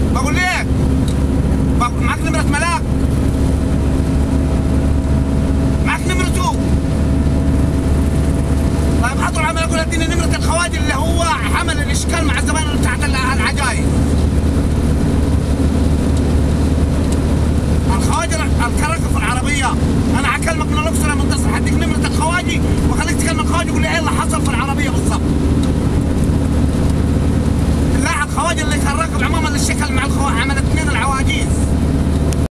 بقول لك بق- معك نمرة ملاك معك نمرته طيب حضر عمل اقول اديني نمرة الخواجه اللي هو حمل الاشكال مع الزبائن بتاعت ال- العجايب الخواجه الكركه في العربيه انا هكلمك من الاقصر يا منتصر هديك نمره الخواجي واخليك تكلم الخواجه يقول لي ايه اللي حصل في العربيه بالظبط